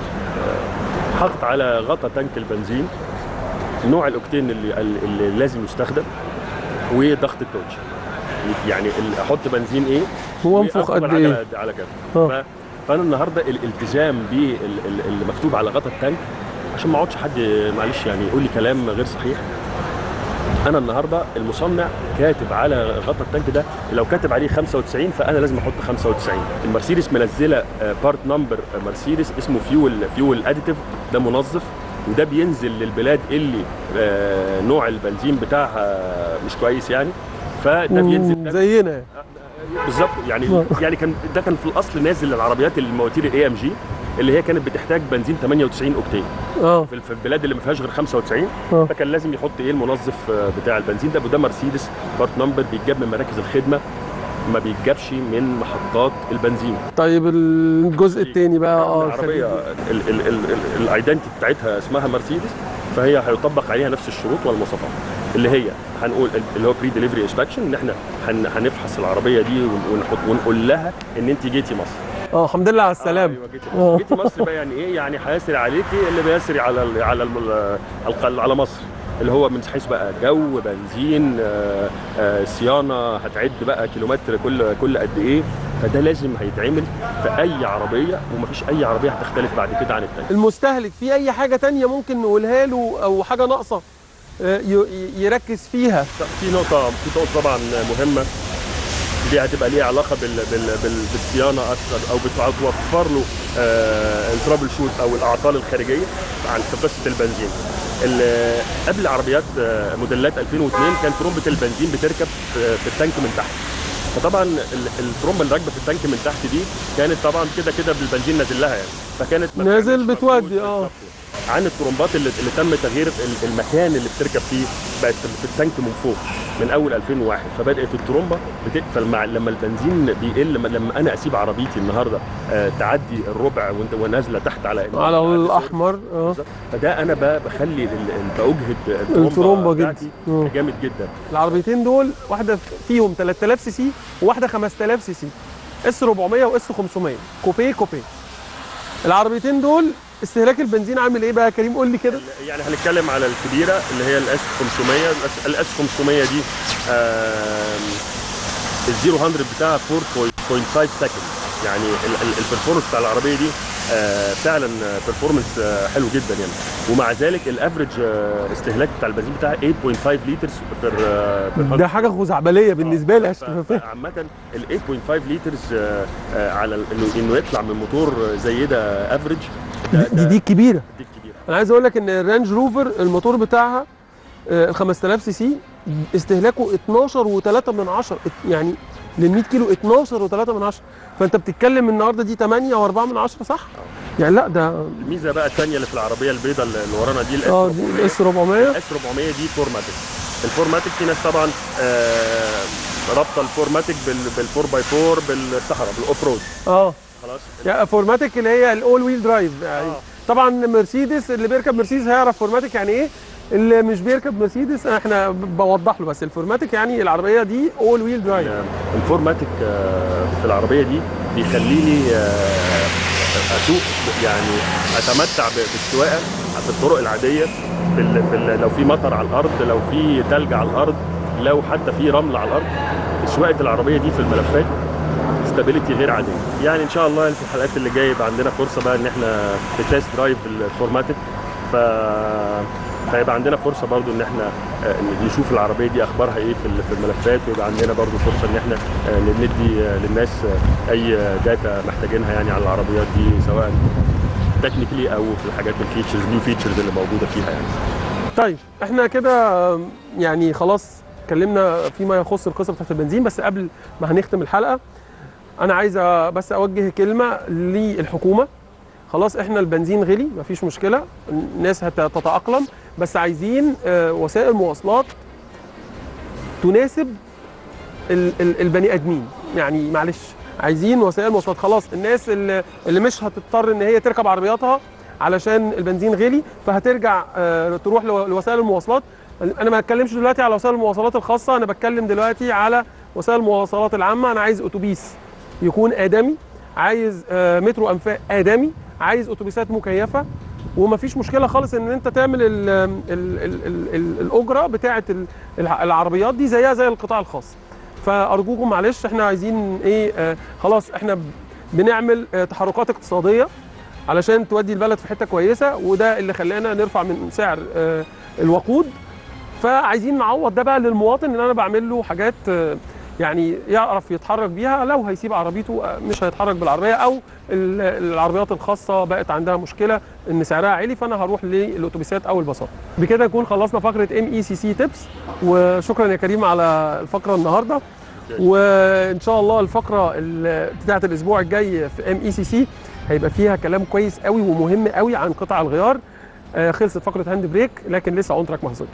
آه، حاطط على غطا تانك البنزين نوع الاوكتين اللي, اللي لازم يستخدم وضغط الكوتش يعني ال- احط بنزين ايه هو انفخ وأفضل قد على ايه على كده آه. ف- فانا النهارده الالتزام باللي مكتوب على غطا التانك عشان ما اقعدش حد معلش يعني يقول لي كلام غير صحيح انا النهارده المصنع كاتب على غطا التانك ده لو كاتب عليه 95 فانا لازم احط 95 المرسيدس منزله بارت نمبر مرسيدس اسمه فيول فيول اديتيف ده منظف وده بينزل للبلاد اللي آه، نوع البنزين بتاعها مش كويس يعني فده بينزل مم، زينا يعني. بالظبط يعني يعني كان ده كان في الاصل نازل للعربيات المواتير الاي ام جي اللي هي كانت بتحتاج بنزين 98 اوكتين اه في في البلاد اللي ما فيهاش غير 95 آه. فكان لازم يحط ايه المنظف آه، بتاع البنزين ده وده مرسيدس بارت نمبر بيتجاب من مراكز الخدمه ما بيتجابش من محطات البنزين طيب الجزء الثاني بقى اه العربيه الايدنتي بتاعتها اسمها مرسيدس فهي هيطبق عليها نفس الشروط والمواصفات اللي هي هنقول اللي هو بري ديليفري انسبكشن ان احنا هن- هنفحص العربيه دي ون- ونحط ونقول لها ان انت جيتي مصر اه الحمد لله على السلامه ايوه جيتي مصر جيتي مصر بقى يعني ايه يعني هيسري عليكي اللي بيسري على ال على ال على, على مصر اللي هو من حيث بقى جو بنزين آه، آه، صيانه هتعد بقى كيلومتر كل كل قد ايه فده لازم هيتعمل في اي عربيه ومفيش اي عربيه هتختلف بعد كده عن التانيه المستهلك في اي حاجه تانية ممكن نقولها له او حاجه ناقصه آه، ي- يركز فيها في نقطة في نقطة طبعا مهمة دي هتبقى ليها علاقة بال بال بال بالصيانة أكثر أو بتوفر له آه الترابل شوت أو الأعطال الخارجية عن في قصة البنزين. ال- قبل عربيات آه، موديلات 2002 كان ترمبة البنزين بتركب في في التانك من تحت. فطبعا ال- الترمبة اللي راكبة في التانك من تحت دي كانت طبعا كده كده بالبنزين نازل لها يعني فكانت ما نازل بتعملش بتودي اه عن الترمبات اللي, اللي تم تغيير ال- المكان اللي بتركب فيه بقت في التانك من فوق من اول 2001 فبدات الترمبه بتقفل مع لما البنزين بيقل لما- لما انا اسيب عربيتي النهارده آه تعدي الربع وانت ونازله تحت على على الاحمر اه فده انا ب- بخلي ال- ال- باجهد الترومبة جدا. بتاعتي آه. جامد جدا العربيتين دول واحده فيهم 3000 سي سي وواحده 5000 سي سي اس 400 واس 500 كوبيه كوبيه العربيتين دول استهلاك البنزين عامل ايه بقى يا كريم قول لي كده يعني هنتكلم على الكبيره اللي هي الاس 500 الأس- الاس 500 دي آم، الزيرو 100 بتاعها 4.5 سكند يعني البرفورمانس بتاع العربيه دي آه، فعلا برفورمانس حلو جدا يعني ومع ذلك الافريج آه، استهلاك بتاع البنزين بتاعها 8.5 لترز بير بير ده حاجه خزعبليه بالنسبه لي عشان تبقى فاهم عامة ال 8.5 لترز آه، آه، على ال- انه انه يطلع من موتور زي ده افريج دي دي الكبيره دي الكبيره انا عايز اقول لك ان الرانج روفر الموتور بتاعها ال 5000 سي سي استهلاكه 12 و3 من 10 يعني لل 100 كيلو 12 و3 من 10 فانت بتتكلم النهارده دي 8 و4 من 10 صح؟ يعني لا ده الميزه بقى الثانيه اللي في العربيه البيضاء اللي ورانا دي الاس اه دي الاس 400 الاس 400 دي فورماتيك الفورماتيك في ناس طبعا آه، رابطه الفورماتيك بال بال 4 باي 4 بالصحراء بالاوف رود اه خلاص يعني فورماتيك اللي هي الاول ويل درايف يعني طبعا مرسيدس اللي بيركب مرسيدس هيعرف فورماتيك يعني ايه اللي مش بيركب مرسيدس احنا ب- بوضح له بس الفورماتيك يعني العربيه دي اول ويل درايف الفورماتيك آه، في العربيه دي بيخليني آه، اسوق يعني اتمتع ب- بالسواقه في الطرق العاديه في ال في ال لو في مطر على الارض لو في تلج على الارض لو حتى في رمل على الارض سواقه العربيه دي في الملفات ستابيليتي غير عاديه يعني ان شاء الله في الحلقات اللي جايه يبقى عندنا فرصه بقى ان احنا نتست درايف الفورماتيك ف فيبقى عندنا فرصه برضو ان احنا آه، نشوف العربيه دي اخبارها ايه في ال- في الملفات ويبقى عندنا برضو فرصه ان احنا آه، ندي آه، للناس آه، اي داتا محتاجينها يعني على العربيات دي سواء تكنيكلي او في الحاجات الفيتشرز نيو فيتشرز اللي موجوده فيها يعني طيب احنا كده آم، يعني خلاص اتكلمنا فيما يخص القصه بتاعت البنزين بس قبل ما هنختم الحلقه انا عايز أ- بس اوجه كلمه للحكومه خلاص احنا البنزين غلي مفيش مشكله الناس هتتاقلم بس عايزين آه، وسائل مواصلات تناسب ال- ال- البني ادمين يعني معلش عايزين وسائل مواصلات خلاص الناس اللي, اللي مش هتضطر ان هي تركب عربياتها علشان البنزين غلي فهترجع آه، تروح لو- لوسائل المواصلات انا ما بتكلمش دلوقتي على وسائل المواصلات الخاصه انا بتكلم دلوقتي على وسائل المواصلات العامه انا عايز اتوبيس يكون ادمي عايز آه، مترو انفاق ادمي عايز اتوبيسات مكيفه ومفيش مشكله خالص ان انت تعمل ال ال ال ال ال الاجره بتاعه ال- الع- العربيات دي زيها زي القطاع الخاص فارجوكم معلش احنا عايزين ايه آه خلاص احنا ب- بنعمل آه تحركات اقتصاديه علشان تودي البلد في حته كويسه وده اللي خلانا نرفع من سعر آه الوقود فعايزين نعوض ده بقى للمواطن ان انا بعمل له حاجات آه، يعني يعرف يتحرك بيها لو هيسيب عربيته آه، مش هيتحرك بالعربيه او ال- العربيات الخاصه بقت عندها مشكله ان سعرها عالي فانا هروح للاتوبيسات او الباصات بكده نكون خلصنا فقره ام اي سي سي تيبس وشكرا يا كريم على الفقره النهارده وان شاء الله الفقره ال- بتاعه الاسبوع الجاي في ام اي سي سي هيبقى فيها كلام كويس قوي ومهم قوي عن قطع الغيار آه، خلصت فقره هاند بريك لكن لسه اون تراك ما حصلتش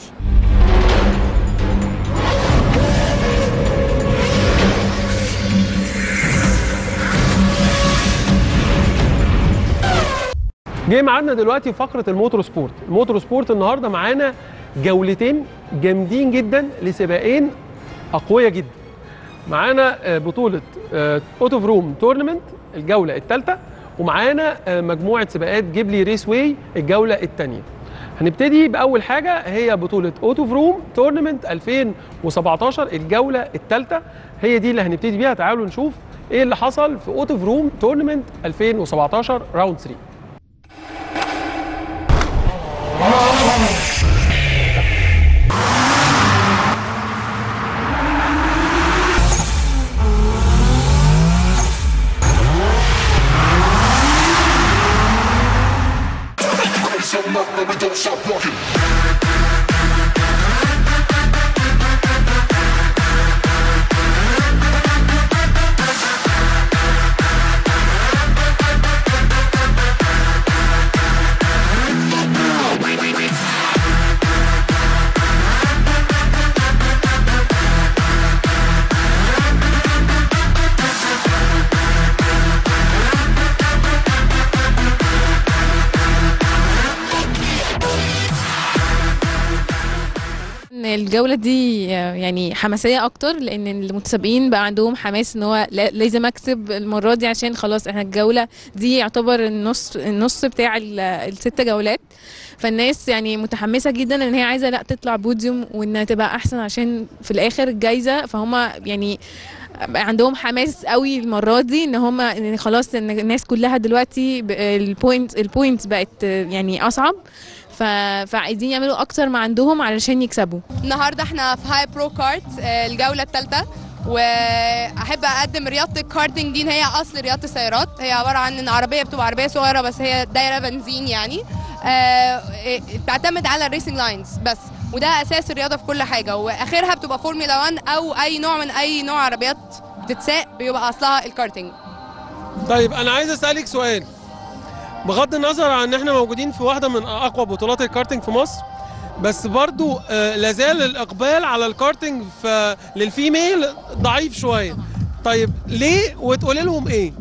جه ميعادنا دلوقتي في فقره الموتور سبورت الموتور سبورت النهارده معانا جولتين جامدين جدا لسباقين اقوياء جدا معانا آه، بطوله آه، اوتو فروم تورنمنت الجوله الثالثه ومعانا آه، مجموعه سباقات جيبلي ريس واي الجوله الثانيه هنبتدي باول حاجه هي بطوله اوتو فروم تورنمنت 2017 الجوله الثالثه هي دي اللي هنبتدي بيها تعالوا نشوف ايه اللي حصل في اوتو فروم تورنمنت 2017 راوند 3 ان الجوله دي يعني حماسيه اكتر لان المتسابقين بقى عندهم حماس ان هو لا- لازم اكسب المره دي عشان خلاص احنا الجوله دي يعتبر النص النص بتاع ال- الست جولات فالناس يعني متحمسه جدا ان هي عايزه لا تطلع بوديوم وانها تبقى احسن عشان في الاخر الجايزه فهم يعني بقى عندهم حماس قوي المره دي ان هم ان خلاص ان الناس كلها دلوقتي ب- البوينت البوينت بقت يعني اصعب ف... فعايزين يعملوا اكتر ما عندهم علشان يكسبوا النهارده احنا في هاي برو كارت آه، الجوله الثالثه واحب اقدم رياضه الكارتنج دي ان هي اصل رياضه السيارات هي عباره عن ان عربيه بتبقى عربيه صغيره بس هي دايره بنزين يعني آه، بتعتمد على الريسنج لاينز بس وده اساس الرياضه في كل حاجه واخرها بتبقى فورمولا 1 او اي نوع من اي نوع عربيات بتتساق بيبقى اصلها الكارتنج طيب انا عايز اسالك سؤال بغض النظر عن ان احنا موجودين في واحده من اقوى بطولات الكارتينج في مصر بس برضو آه، لازال الاقبال على الكارتينج في للفيميل ضعيف شويه طيب ليه وتقولي لهم ايه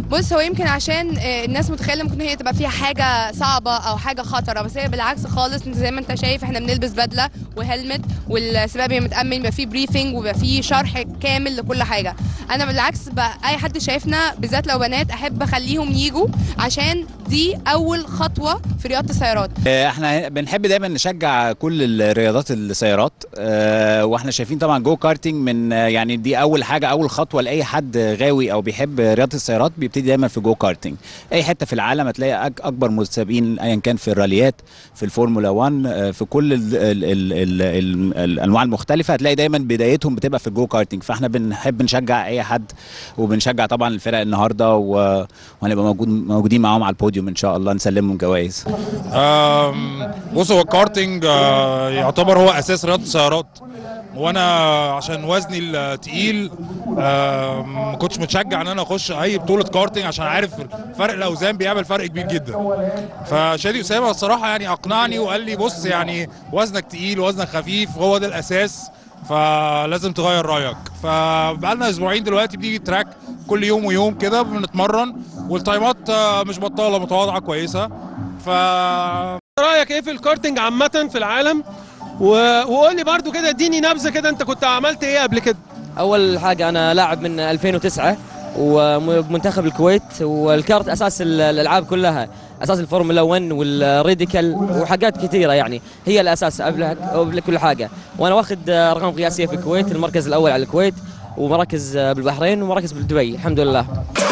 بص هو يمكن عشان آه، الناس متخيله ممكن هي تبقى فيها حاجه صعبه او حاجه خطره بس هي بالعكس خالص انت زي ما انت شايف احنا بنلبس بدله وهلمت والسباق بيبقى متامن بيبقى فيه بريفنج وبيبقى فيه شرح كامل لكل حاجه انا بالعكس بقى اي حد شايفنا بالذات لو بنات احب اخليهم يجوا عشان دي اول خطوه في رياضه السيارات آه، احنا بنحب دايما نشجع كل الرياضات السيارات آه، واحنا شايفين طبعا جو كارتينج من آه، يعني دي اول حاجه اول خطوه لاي حد غاوي او بيحب رياضه السيارات بيبتدي دايما في جو كارتينج اي حته في العالم هتلاقي أك- اكبر متسابقين ايا كان في الراليات في الفورمولا 1 آه، في كل ال ال ال ال ال الانواع المختلفه هتلاقي دايما بدايتهم بتبقى في الجو كارتينج فاحنا بنحب نشجع اي حد وبنشجع طبعا الفرق النهارده و- وهنبقى موجود موجودين معاهم على البوديوم ان شاء الله نسلمهم جوائز آم، بص هو الكارتينج آه، يعتبر هو اساس رياضه السيارات وانا عشان وزني التقيل آم، ما كنتش متشجع ان انا اخش اي بطوله كارتينج عشان عارف فرق الاوزان بيعمل فرق كبير جدا فشادي اسامه الصراحه يعني اقنعني وقال لي بص يعني وزنك تقيل وزنك خفيف هو ده الاساس فلازم تغير رايك فبقالنا اسبوعين دلوقتي بنيجي تراك كل يوم ويوم كده بنتمرن والتايمات آه، مش بطاله متواضعه كويسه ف رايك ايه في الكارتنج عامه في العالم و... وقول لي برضو كده اديني نبذه كده انت كنت عملت ايه قبل كده اول حاجه انا لاعب من 2009 ومنتخب الكويت والكارت اساس ال- الالعاب كلها اساس الفورمولا 1 والريديكال وحاجات كثيره يعني هي الاساس قبل قبل كل حاجه وانا واخد ارقام قياسيه في الكويت المركز الاول على الكويت ومراكز بالبحرين ومراكز بدبي الحمد لله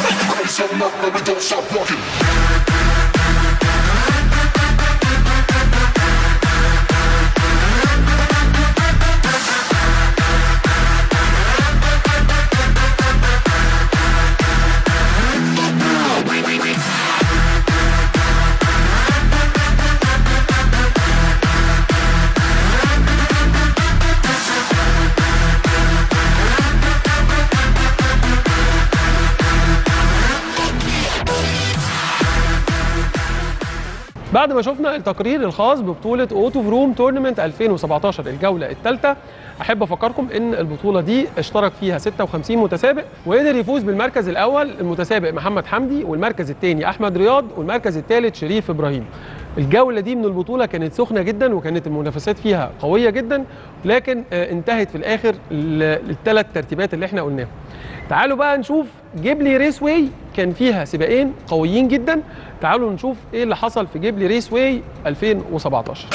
بعد ما شفنا التقرير الخاص ببطولة اوتو فروم تورنمنت 2017 الجولة الثالثة أحب أفكركم إن البطولة دي اشترك فيها 56 متسابق وقدر يفوز بالمركز الأول المتسابق محمد حمدي والمركز الثاني أحمد رياض والمركز الثالث شريف إبراهيم. الجولة دي من البطولة كانت سخنة جدا وكانت المنافسات فيها قوية جدا لكن آه، انتهت في الآخر للثلاث ترتيبات اللي احنا قلناهم. تعالوا بقى نشوف جيبلي ريس واي كان فيها سباقين قويين جدا تعالوا نشوف ايه اللي حصل في جيبلي ريس واي 2017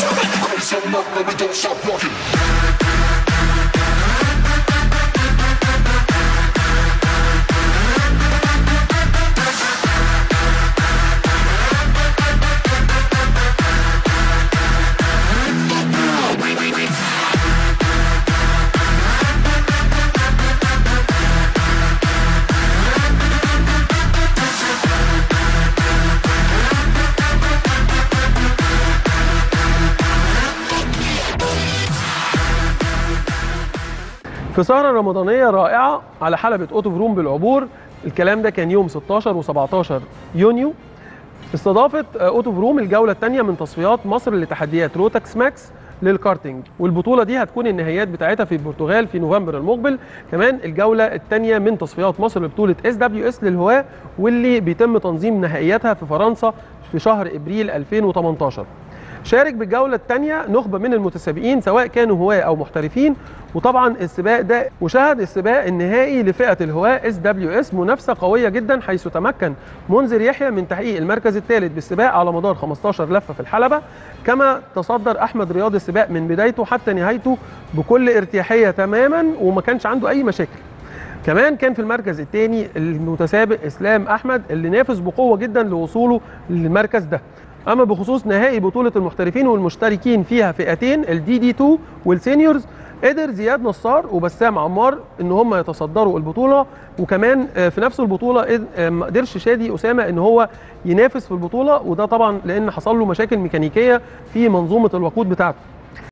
في سهرة رمضانية رائعة على حلبة اوتو فروم بالعبور الكلام ده كان يوم 16 و17 يونيو استضافت اوتو فروم الجولة الثانية من تصفيات مصر لتحديات روتاكس ماكس للكارتينج والبطولة دي هتكون النهائيات بتاعتها في البرتغال في نوفمبر المقبل كمان الجولة الثانية من تصفيات مصر لبطولة اس دبليو اس للهواة واللي بيتم تنظيم نهائياتها في فرنسا في شهر ابريل 2018 شارك بالجولة الثانية نخبة من المتسابقين سواء كانوا هواة أو محترفين وطبعا السباق ده وشهد السباق النهائي لفئة الهواة اس دبليو اس منافسة قوية جدا حيث تمكن منذر يحيى من تحقيق المركز الثالث بالسباق على مدار 15 لفة في الحلبة كما تصدر أحمد رياض السباق من بدايته حتى نهايته بكل ارتياحية تماما وما كانش عنده أي مشاكل كمان كان في المركز الثاني المتسابق اسلام احمد اللي نافس بقوه جدا لوصوله للمركز ده اما بخصوص نهائي بطوله المحترفين والمشتركين فيها فئتين الدي دي 2 والسينيورز قدر زياد نصار وبسام عمار ان هم يتصدروا البطوله وكمان آه، في نفس البطوله قد- آه، ما قدرش شادي اسامه ان هو ينافس في البطوله وده طبعا لان حصل له مشاكل ميكانيكيه في منظومه الوقود بتاعته